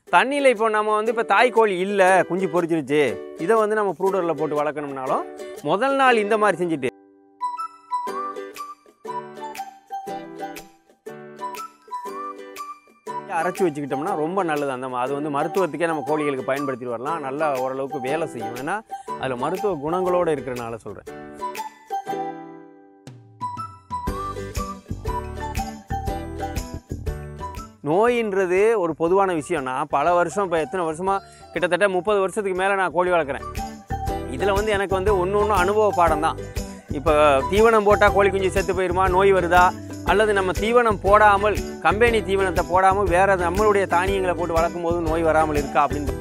தண்ணியில் இப்போ நம்ம வந்து இப்போ தாய் கோழி இல்லை குஞ்சு பொரிச்சிருச்சு இதை வந்து நம்ம ப்ரூடரில் போட்டு வளர்க்கணும்னாலும் முதல் நாள் இந்த மாதிரி செஞ்சுட்டு அரைச்சி வச்சுக்கிட்டோம்னா ரொம்ப நல்லது அந்த மா- அது வந்து மருத்துவத்துக்கே நம்ம கோழிகளுக்கு பயன்படுத்திட்டு வரலாம் நல்லா ஓரளவுக்கு வேலை செய்யும் ஏன்னா அதில் மருத்துவ குணங்களோடு இருக்கிறனால சொல்கிறேன் நோயின்றது ஒரு பொதுவான விஷயம் நான் பல வருஷம் இப்போ எத்தனை வருஷமாக கிட்டத்தட்ட முப்பது வருஷத்துக்கு மேலே நான் கோழி வளர்க்குறேன் இதில் வந்து எனக்கு வந்து ஒன்று ஒன்று அனுபவ பாடம் தான் இப்போ தீவனம் போட்டால் கோழி குஞ்சு செத்து போயிருமா நோய் வருதா அல்லது நம்ம தீவனம் போடாமல் கம்பெனி தீவனத்தை போடாமல் வேறு நம்மளுடைய தானியங்களை போட்டு வளர்க்கும் போது நோய் வராமல் இருக்கா அப்படின்னு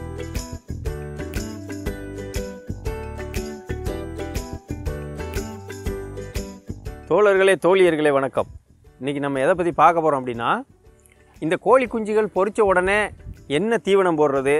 தோழர்களே தோழியர்களே வணக்கம் இன்றைக்கி நம்ம எதை பற்றி பார்க்க போகிறோம் அப்படின்னா இந்த கோழி குஞ்சுகள் பொரிச்ச உடனே என்ன தீவனம் போடுறது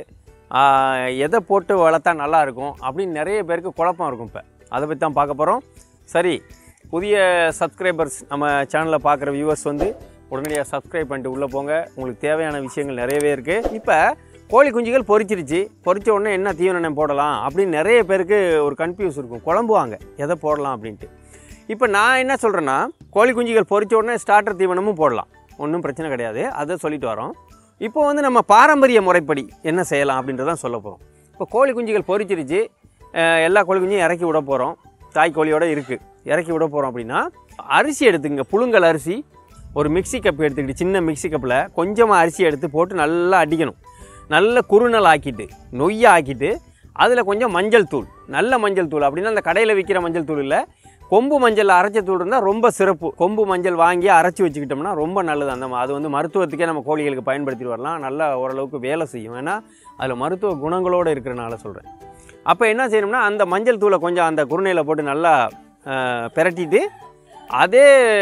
ஆஹ், எதை போட்டு வளர்த்தா நல்லா இருக்கும் அப்படின்னு நிறைய பேருக்கு குழப்பம் இருக்கும் இப்போ அதை பற்றி தான் பார்க்க போகிறோம் சரி புதிய சப்ஸ்கிரைபர்ஸ் நம்ம சேனலில் பார்க்குற வியூவர்ஸ் வந்து உடனடியாக சப்ஸ்கிரைப் பண்ணிட்டு உள்ளே போங்க உங்களுக்கு தேவையான விஷயங்கள் நிறையவே இருக்குது இப்போ கோழி குஞ்சுகள் பொரிச்சிருச்சு பொரிச்ச உடனே என்ன தீவனம் போடலாம் அப்படின்னு நிறைய பேருக்கு ஒரு கன்ஃபியூஸ் இருக்கும் குழம்புவாங்க எதை போடலாம் அப்படின்ட்டு இப்போ நான் என்ன சொல்கிறேன்னா கோழி குஞ்சுகள் பொரிச்ச உடனே ஸ்டார்டர் தீவனமும் போடலாம் ஒன்றும் பிரச்சனை கிடையாது அதை சொல்லிட்டு வரோம் இப்போ வந்து நம்ம பாரம்பரிய முறைப்படி என்ன செய்யலாம் அப்படின்றதான் சொல்ல போகிறோம் இப்போ கோழி குஞ்சுகள் பொரிச்சிருச்சு அஹ் எல்லா கோழி குஞ்சையும் இறக்கி விட போகிறோம் தாய் கோழியோட இருக்குது இறக்கி விட போகிறோம் அப்படின்னா அரிசி எடுத்துங்க புழுங்கல் அரிசி ஒரு மிக்ஸி கப் எடுத்துக்கிட்டு சின்ன மிக்ஸி கப்பில் கொஞ்சமாக அரிசி எடுத்து போட்டு நல்லா அடிக்கணும் நல்ல குறுநல் ஆக்கிட்டு நொய்யை ஆக்கிட்டு அதில் கொஞ்சம் மஞ்சள் தூள் நல்ல மஞ்சள் தூள் அப்படின்னா அந்த கடையில் விற்கிற மஞ்சள் தூள் இல்லை கொம்பு மஞ்சள் அரைச்ச தூள் இருந்தால் ரொம்ப சிறப்பு கொம்பு மஞ்சள் வாங்கி அரைச்சி வச்சுக்கிட்டோம்னா ரொம்ப நல்லது அந்த ம- அது வந்து மருத்துவத்துக்கே நம்ம கோழிகளுக்கு பயன்படுத்திட்டு வரலாம் நல்லா ஓரளவுக்கு வேலை செய்யும் ஏன்னா அதில் மருத்துவ குணங்களோடு இருக்கிறனால சொல்கிறேன் அப்போ என்ன செய்யணும்னா அந்த மஞ்சள் தூளை கொஞ்சம் அந்த குருணையில் போட்டு நல்லா அஹ், பிரட்டிட்டு அதே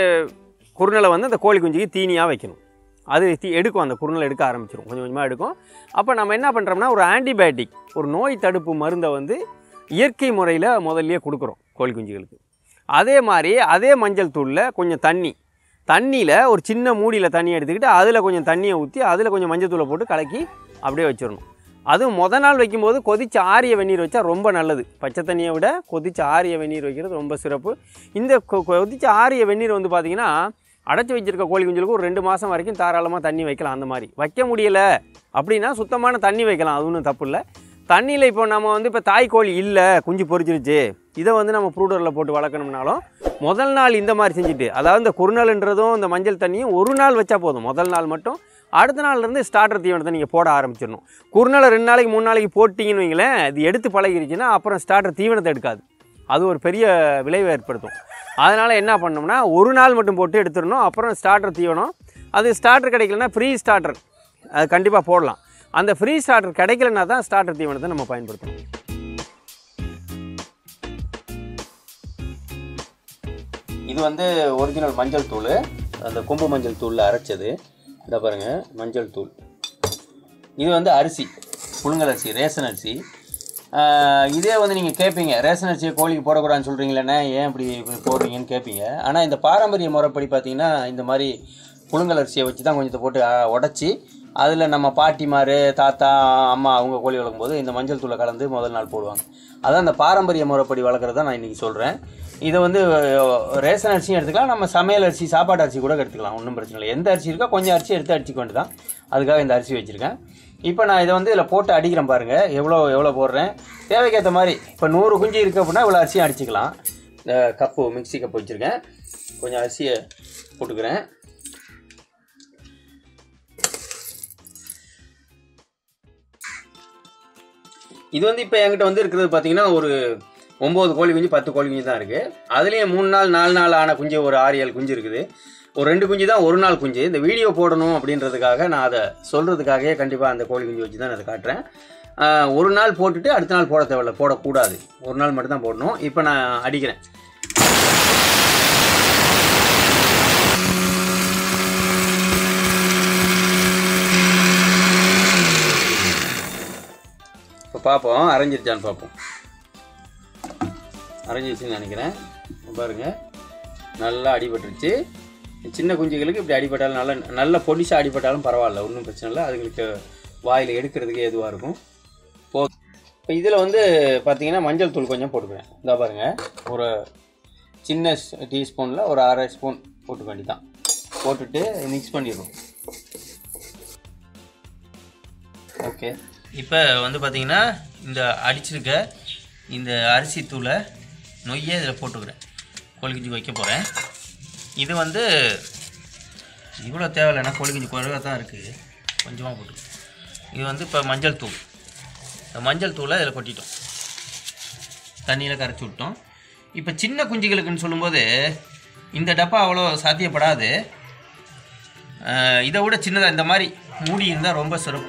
குருணலை வந்து அந்த கோழி குஞ்சுக்கு தீனியாக வைக்கணும் அது தீ எடுக்கும் அந்த குருணலை எடுக்க ஆரம்பிச்சிடும் கொஞ்சம் கொஞ்சமாக எடுக்கும் அப்போ நம்ம என்ன பண்ணுறோம்னா ஒரு ஆன்டிபயோட்டிக் ஒரு நோய் தடுப்பு மருந்தை வந்து இயற்கை முறையில் முதல்லயே கொடுக்குறோம் கோழி குஞ்சுகளுக்கு அதே மாதிரி அதே மஞ்சள் தூளில் கொஞ்சம் தண்ணி தண்ணியில் ஒரு சின்ன மூடியில் தண்ணி எடுத்துக்கிட்டு அதில் கொஞ்சம் தண்ணியை ஊற்றி அதில் கொஞ்சம் மஞ்சள் தூளை போட்டு கலக்கி அப்படியே வச்சிடணும் அதுவும் முத நாள் வைக்கும்போது கொதிச்சு ஆரிய வெந்நீர் வச்சா ரொம்ப நல்லது பச்சை தண்ணியை விட கொதிச்சு ஆரிய வெந்நீர் வைக்கிறது ரொம்ப சிறப்பு இந்த கொ- கொதிச்சு ஆரிய வெந்நீர் வந்து பார்த்திங்கன்னா அடைச்சி வச்சிருக்க கோழி குஞ்சுகளுக்கு ஒரு ரெண்டு மாதம் வரைக்கும் தாராளமாக தண்ணி வைக்கலாம் அந்த மாதிரி வைக்க முடியல அப்படின்னா சுத்தமான தண்ணி வைக்கலாம் அது ஒன்றும் தப்பு இல்லை தண்ணியில் இப்போ நம்ம வந்து இப்போ தாய் கோழி இல்லை குஞ்சு பொரிச்சிருச்சு இதை வந்து நம்ம ப்ரூடரில் போட்டு வளர்க்கணும்னாலும் முதல் நாள் இந்த மாதிரி செஞ்சுட்டு அதாவது இந்த குறுநாள்ன்றதும் இந்த மஞ்சள் தண்ணியும் ஒரு நாள் வச்சா போதும் முதல் நாள் மட்டும் அடுத்த நாள்லேருந்து ஸ்டார்டர் தீவனத்தை நீங்கள் போட ஆரம்பிச்சிடணும் குறுநாளை ரெண்டு நாளைக்கு மூணு நாளைக்கு போட்டிங்கன்னு வைங்களேன் இது எடுத்து பழகிருச்சுன்னா அப்புறம் ஸ்டார்டர் தீவனத்தை எடுக்காது அது ஒரு பெரிய விளைவை ஏற்படுத்தும் அதனால் என்ன பண்ணோம்னா ஒரு நாள் மட்டும் போட்டு எடுத்துடணும் அப்புறம் ஸ்டார்டர் தீவனம் அது ஸ்டார்டர் கிடைக்கலன்னா ஃப்ரீ ஸ்டார்டர் அது கண்டிப்பாக போடலாம் அந்த ஃப்ரீ ஸ்டார்டர் கிடைக்கலனா தான் ஸ்டார்டர் தீவனத்தை நம்ம பயன்படுத்தணும் இது வந்து ஒரிஜினல் மஞ்சள் தூள் அந்த கொம்பு மஞ்சள் தூளில் அரைச்சது இந்த பாருங்க மஞ்சள் தூள் இது வந்து அரிசி புழுங்கல் அரிசி ரேஷன் அரிசி ஆஹ் இதே வந்து நீங்கள் கேட்பீங்க ரேஷன் அரிசியை கோழிக்கு போடக்கூடாதுன்னு சொல்கிறீங்களேண்ணே ஏன் இப்படி இப்படி போடுறீங்கன்னு கேட்பீங்க ஆனால் இந்த பாரம்பரிய முறைப்படி பார்த்தீங்கன்னா இந்த மாதிரி புழுங்கல் அரிசியை வச்சு தான் கொஞ்சத்தை போட்டு உடச்சி அதில் நம்ம பாட்டிமார் தாத்தா அம்மா அவங்க கோழி வளர்க்கும்போது இந்த மஞ்சள் தூளை கலந்து முதல் நாள் போடுவாங்க அதான் இந்த பாரம்பரிய முறைப்படி வளர்க்குறது தான் நான் இன்றைக்கி சொல்கிறேன் இதை வந்து அஹ், ரேஷன் அரிசியும் எடுத்துக்கலாம் நம்ம சமையல் அரிசி சாப்பாட்டு அரிசி கூட எடுத்துக்கலாம் ஒன்றும் பிரச்சனை இல்லை எந்த அரிசி இருக்கோ கொஞ்சம் அரிசி எடுத்து அடிச்சுக்க வேண்டியதான் அதுக்காக இந்த அரிசி வச்சுருக்கேன் இப்போ நான் இதை வந்து இதில் போட்டு அடிக்கிறேன் பாருங்கள் எவ்வளோ எவ்வளோ போடுறேன் தேவைக்கேற்ற மாதிரி இப்போ நூறு குஞ்சு இருக்குது அப்படின்னா இவ்வளோ அரிசியும் அடிச்சுக்கலாம் இந்த கப்பு மிக்ஸி கப் வச்சுருக்கேன் கொஞ்சம் அரிசியை போட்டுக்கிறேன் இது வந்து இப்போ என்கிட்ட வந்து இருக்கிறது பார்த்தீங்கன்னா ஒரு ஒம்பது கோழி குஞ்சு பத்து கோழி குஞ்சு தான் இருக்குது அதுலேயும் மூணு நாள் நாலு நாள் ஆன குஞ்சு ஒரு ஆறு ஏழு குஞ்சு இருக்குது ஒரு ரெண்டு குஞ்சு தான் ஒரு நாள் குஞ்சு இந்த வீடியோ போடணும் அப்படின்றதுக்காக நான் அதை சொல்கிறதுக்காகவே கண்டிப்பாக அந்த கோழி குஞ்சு வச்சு தான் நான் அதை காட்டுறேன் ஆஹ், ஒரு நாள் போட்டுட்டு அடுத்த நாள் போட தேவையில்ல போடக்கூடாது ஒரு நாள் மட்டும் தான் போடணும் இப்போ நான் அடிக்கிறேன் இப்போ பார்ப்போம் அரைஞ்சிருச்சான்னு பார்ப்போம் அரைஞ்சிருச்சுன்னு நினைக்கிறேன் இங்க பாருங்க நல்லா அடிபட்டுருச்சு சின்ன குஞ்சுகளுக்கு இப்படி அடிபட்டாலும் நல்ல நல்ல பொடிசாக அடிபட்டாலும் பரவாயில்ல ஒன்றும் பிரச்சனை இல்லை அதுங்களுக்கு வாயில் எடுக்கிறதுக்கு எதுவாக இருக்கும் போ இப்போ இதில் வந்து பார்த்தீங்கன்னா மஞ்சள் தூள் கொஞ்சம் போட்டுக்கிறேன் இதா பாருங்கள் ஒரு சின்ன டீஸ்பூனில் ஒரு அரை ஸ்பூன் போட்டுக்க வேண்டியதான் போட்டுட்டு மிக்ஸ் பண்ணிடணும் ஓகே இப்போ வந்து பார்த்தீங்கன்னா இந்த அடிச்சிருக்க இந்த அரிசி தூளை நொய்யை இதில் போட்டுக்கிறேன் கோழி குஞ்சு வைக்க போகிறேன் இது வந்து இவ்வளோ தேவையில்லைன்னா கோழி குஞ்சு குறைவாக தான் இருக்குது கொஞ்சமாக போட்டு இது வந்து இப்போ மஞ்சள் தூள் இந்த மஞ்சள் தூளை இதில் கொட்டிட்டோம் தண்ணியில் கரைச்சி விட்டோம் இப்போ சின்ன குஞ்சுகளுக்குன்னு சொல்லும்போது இந்த டப்பா அவ்வளோ சாத்தியப்படாது அஹ் இதை விட சின்னதாக இந்த மாதிரி மூடி இருந்தால் ரொம்ப சிறப்பு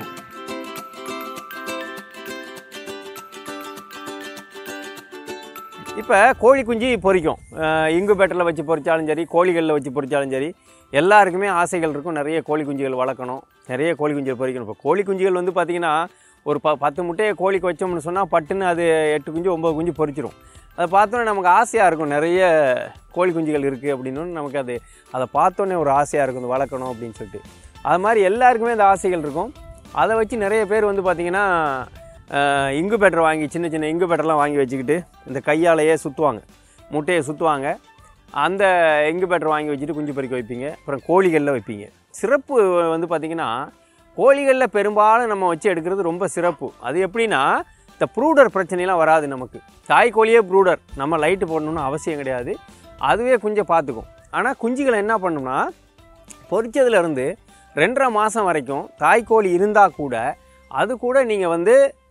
இப்போ கோழி குஞ்சு பொரிக்கும் இங்குபேட்டரில் வச்சு பொரிச்சாலும் சரி கோழிகளில் வச்சு பொரிச்சாலும் சரி எல்லாருக்குமே ஆசைகள் இருக்கும் நிறைய கோழி குஞ்சுகள் வளர்க்கணும் நிறைய கோழி குஞ்சுகள் பொரிக்கணும் இப்போ கோழி குஞ்சுகள் வந்து பார்த்திங்கன்னா ஒரு ப பத்து முட்டையை கோழிக்கு வச்சோம்னு சொன்னால் பட்டுன்னு அது எட்டு குஞ்சு ஒம்பது குஞ்சு பொரிச்சிரும் அதை பார்த்தோன்னே நமக்கு ஆசையாக இருக்கும் நிறைய கோழி குஞ்சுகள் இருக்குது அப்படின்னு நமக்கு அது அதை பார்த்தோன்னே ஒரு ஆசையாக இருக்கும் இது வளர்க்கணும் அப்படின்னு சொல்லிட்டு அது மாதிரி எல்லாருக்குமே அந்த ஆசைகள் இருக்கும் அதை வச்சு நிறைய பேர் வந்து பார்த்திங்கன்னா இங்குபேட்டர் வாங்கி சின்ன சின்ன இங்குபேட்டர்லாம் வாங்கி வச்சுக்கிட்டு இந்த கையாலேயே சுற்றுவாங்க முட்டையை சுற்றுவாங்க அந்த இங்குபேட்டர் வாங்கி வச்சுட்டு குஞ்சு பறிக்க வைப்பீங்க அப்புறம் கோழிகளில் வைப்பீங்க சிறப்பு வந்து பார்த்திங்கன்னா கோழிகளில் பெரும்பாலும் நம்ம வச்சு எடுக்கிறது ரொம்ப சிறப்பு அது எப்படின்னா இந்த ப்ரூடர் பிரச்சனைலாம் வராது நமக்கு தாய் கோழியே ப்ரூடர் நம்ம லைட்டு போடணும்னு அவசியம் கிடையாது அதுவே குஞ்சை பார்த்துக்கும் ஆனால் குஞ்சுகளை என்ன பண்ணும்னா பொரிச்சதுலேருந்து ரெண்டரை மாதம் வரைக்கும் தாய்க்கோழி இருந்தால் கூட அது கூட நீங்கள் வந்து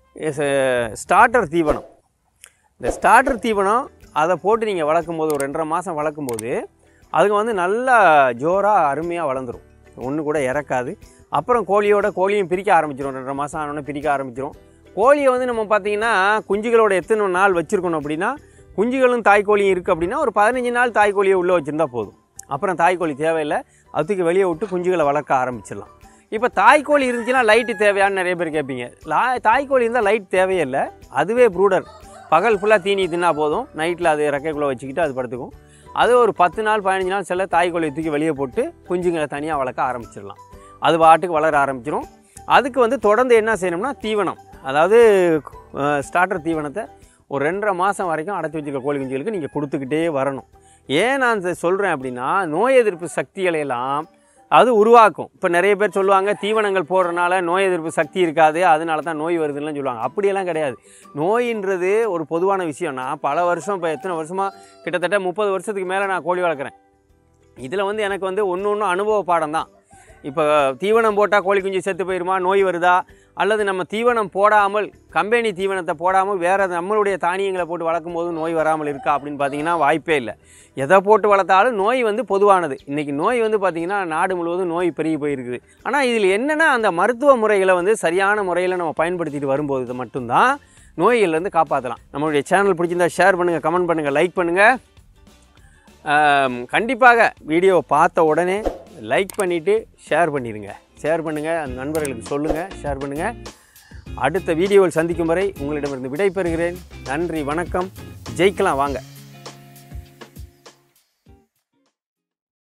ஸ்டார்டர் தீவனம் இந்த ஸ்டார்டர் தீவனம் அதை போட்டு நீங்கள் வளர்க்கும் போது ஒரு ரெண்டரை மாதம் வளர்க்கும் போது அதுக்கு வந்து நல்லா ஜோராக அருமையாக வளர்ந்துரும் ஒன்று கூட இறக்காது அப்புறம் கோழியோட கோழியும் பிரிக்க ஆரம்பிச்சிடும் ரெண்டரை மாதம் ஆனோடனே பிரிக்க ஆரம்பிச்சிடும் கோழியை வந்து நம்ம பார்த்தீங்கன்னா குஞ்சுகளோட எத்தனை நாள் வச்சுருக்கணும் அப்படின்னா குஞ்சுகளும் தாய்க்கோழியும் இருக்குது அப்படின்னா ஒரு பதினஞ்சு நாள் தாய்க்கோழியை உள்ளே வச்சுருந்தா போதும் அப்புறம் தாய்க்கோழி தேவையில்லை அதுக்கு வெளியே விட்டு குஞ்சுகளை வளர்க்க ஆரம்பிச்சிடலாம் இப்போ தாய்க்கோழி இருந்துச்சுன்னா லைட்டு தேவையான்னு நிறைய பேர் கேட்பீங்க லா தாய்க்கோழி இருந்தால் லைட் தேவையே இல்லை அதுவே ப்ரூடர் பகல் ஃபுல்லாக தீனி தின்னா போதும் நைட்டில் அது ரெக்கைக்குள்ளே வச்சுக்கிட்டு அது படுத்துக்கும் அது ஒரு பத்து நாள் பதினஞ்சு நாள் செல்ல தாய்க்கோழியை தூக்கி வெளியே போட்டு குஞ்சுங்களை தனியாக வளர்க்க ஆரம்பிச்சிடலாம் அது பாட்டுக்கு வளர ஆரம்பிச்சிடும் அதுக்கு வந்து தொடர்ந்து என்ன செய்யணும்னா தீவனம் அதாவது ஸ்டார்டர் தீவனத்தை ஒரு ரெண்டரை மாதம் வரைக்கும் அடைச்சி வச்சுருக்க கோழி குஞ்சுகளுக்கு நீங்கள் கொடுத்துக்கிட்டே வரணும் ஏன் நான் இதை சொல்கிறேன் அப்படின்னா நோய் எதிர்ப்பு சக்திகளை எல்லாம் அது உருவாக்கும் இப்போ நிறைய பேர் சொல்லுவாங்க தீவனங்கள் போடுறனால நோய் எதிர்ப்பு சக்தி இருக்காது அதனால தான் நோய் வருதுன்னு சொல்லுவாங்க அப்படியெல்லாம் கிடையாது நோயின்றது ஒரு பொதுவான விஷயம் நான் பல வருஷம் இப்போ எத்தனை வருஷமாக கிட்டத்தட்ட முப்பது வருஷத்துக்கு மேலே நான் கோழி வளர்க்குறேன் இதில் வந்து எனக்கு வந்து ஒன்று ஒன்று அனுபவ பாடம் தான் இப்போ தீவனம் போட்டால் கோழி குஞ்சு செத்து போயிருமா நோய் வருதா அல்லது நம்ம தீவனம் போடாமல் கம்பெனி தீவனத்தை போடாமல் வேறு நம்மளுடைய தானியங்களை போட்டு வளர்க்கும் போது நோய் வராமல் இருக்கா அப்படின்னு பார்த்தீங்கன்னா வாய்ப்பே இல்லை எதை போட்டு வளர்த்தாலும் நோய் வந்து பொதுவானது இன்றைக்கி நோய் வந்து பார்த்திங்கன்னா நாடு முழுவதும் நோய் பெருகி போயிருக்குது ஆனால் இதில் என்னென்னா அந்த மருத்துவ முறைகளை வந்து சரியான முறையில் நம்ம பயன்படுத்திட்டு வரும்போது இது மட்டும்தான் நோய்கள்லேருந்து காப்பாற்றலாம் நம்மளுடைய சேனல் பிடிச்சிருந்தா ஷேர் பண்ணுங்கள் கமெண்ட் பண்ணுங்கள் லைக் பண்ணுங்கள் ஆம், கண்டிப்பாக வீடியோவை பார்த்த உடனே லைக் பண்ணிவிட்டு ஷேர் பண்ணிடுங்க ஷேர் பண்ணுங்கள் அந்த நண்பர்களுக்கு சொல்லுங்கள் ஷேர் பண்ணுங்கள் அடுத்த வீடியோவில் சந்திக்கும் வரை உங்களிடமிருந்து விடை பெறுகிறேன் நன்றி வணக்கம் ஜெயிக்கலாம் வாங்க